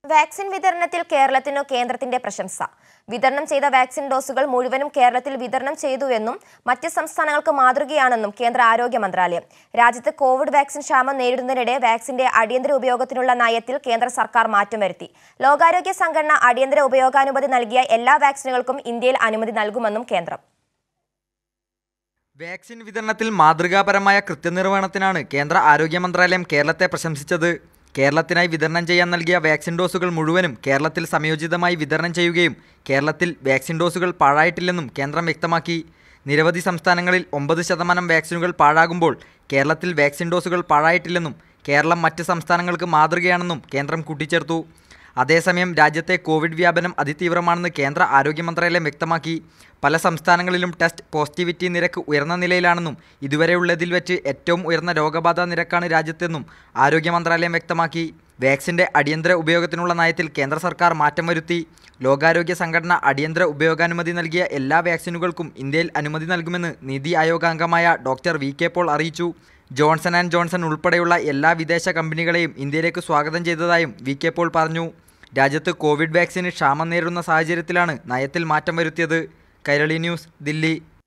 vaccine വിതരണത്തിൽ കേരളത്തിനു കേന്ദ്രത്തിന്റെ പ്രശംസ വിതരണം ചെയ്ത വാക്സിൻ ഡോസുകൾ മുഴുവനും കേരളത്തിൽ വിതരണം ചെയ്തുവെന്നും മറ്റ് സംസ്ഥാനങ്ങൾക്ക് മാതൃകയാണെന്നും കേന്ദ്ര ആരോഗ്യ മന്ത്രാലയം രാജ്യത്ത് കോവിഡ് വാക്സിൻ ക്ഷാമം നേരിടുന്നതിനിടെ വാക്സിന്റെ അടിയന്തര ഉപയോഗത്തിനുള്ള നയത്തിൽ കേന്ദ്ര സർക്കാർ മാറ്റം വരുത്തി ലോകാരോഗ്യ സംഘടന അടിയന്തര ഉപയോഗാനുമതി നൽകിയ എല്ലാ വാക്സിനുകൾക്കും ഇന്ത്യയിൽ അനുമതി നൽകുമെന്നും കേന്ദ്രം വാക്സിൻ വിതരണത്തിൽ മാതൃകാപരമായ കൃത്യനിർവഹണത്തിനാണ് കേന്ദ്ര ആരോഗ്യ മന്ത്രാലയം കേരളത്തെ പ്രശംസിച്ചത് കേരളത്തിനായി വിതരണം ചെയ്യാൻ നൽകിയ വാക്സിൻ ഡോസുകൾ മുഴുവനും കേരളത്തിൽ സംയോജിതമായി വിതരണം ചെയ്യുകയും കേരളത്തിൽ വാക്സിൻ ഡോസുകൾ പാഴായിട്ടില്ലെന്നും കേന്ദ്രം വ്യക്തമാക്കി നിരവധി സംസ്ഥാനങ്ങളിൽ ഒമ്പത് ശതമാനം വാക്സിനുകൾ പാഴാകുമ്പോൾ കേരളത്തിൽ വാക്സിൻ ഡോസുകൾ പാഴായിട്ടില്ലെന്നും കേരളം മറ്റ് സംസ്ഥാനങ്ങൾക്ക് മാതൃകയാണെന്നും കേന്ദ്രം കൂട്ടിച്ചേർത്തു അതേസമയം രാജ്യത്തെ കോവിഡ് വ്യാപനം അതിതീവ്രമാണെന്ന് കേന്ദ്ര ആരോഗ്യ മന്ത്രാലയം വ്യക്തമാക്കി പല സംസ്ഥാനങ്ങളിലും ടെസ്റ്റ് പോസിറ്റിവിറ്റി നിരക്ക് ഉയർന്ന നിലയിലാണെന്നും ഇതുവരെയുള്ളതിൽ വെച്ച് ഏറ്റവും ഉയർന്ന രോഗബാധ നിരക്കാണ് രാജ്യത്തെന്നും ആരോഗ്യ മന്ത്രാലയം വ്യക്തമാക്കി വാക്സിന്റെ അടിയന്തര ഉപയോഗത്തിനുള്ള നയത്തിൽ കേന്ദ്ര സർക്കാർ മാറ്റം വരുത്തി ലോകാരോഗ്യ സംഘടന അടിയന്തര ഉപയോഗാനുമതി നൽകിയ എല്ലാ വാക്സിനുകൾക്കും ഇന്ത്യയിൽ അനുമതി നൽകുമെന്ന് നീതി ആയോഗ് അംഗമായ ഡോക്ടർ വി കെ പോൾ അറിയിച്ചു ജോൺസൺ ആൻഡ് ജോൺസൺ ഉൾപ്പെടെയുള്ള എല്ലാ വിദേശ കമ്പനികളെയും ഇന്ത്യയിലേക്ക് സ്വാഗതം ചെയ്തതായും വി കെ പോൾ പറഞ്ഞു രാജ്യത്ത് കോവിഡ് വാക്സിന് ക്ഷാമം നേരിടുന്ന സാഹചര്യത്തിലാണ് നയത്തിൽ മാറ്റം വരുത്തിയത് കൈരളി ന്യൂസ് ദില്ലി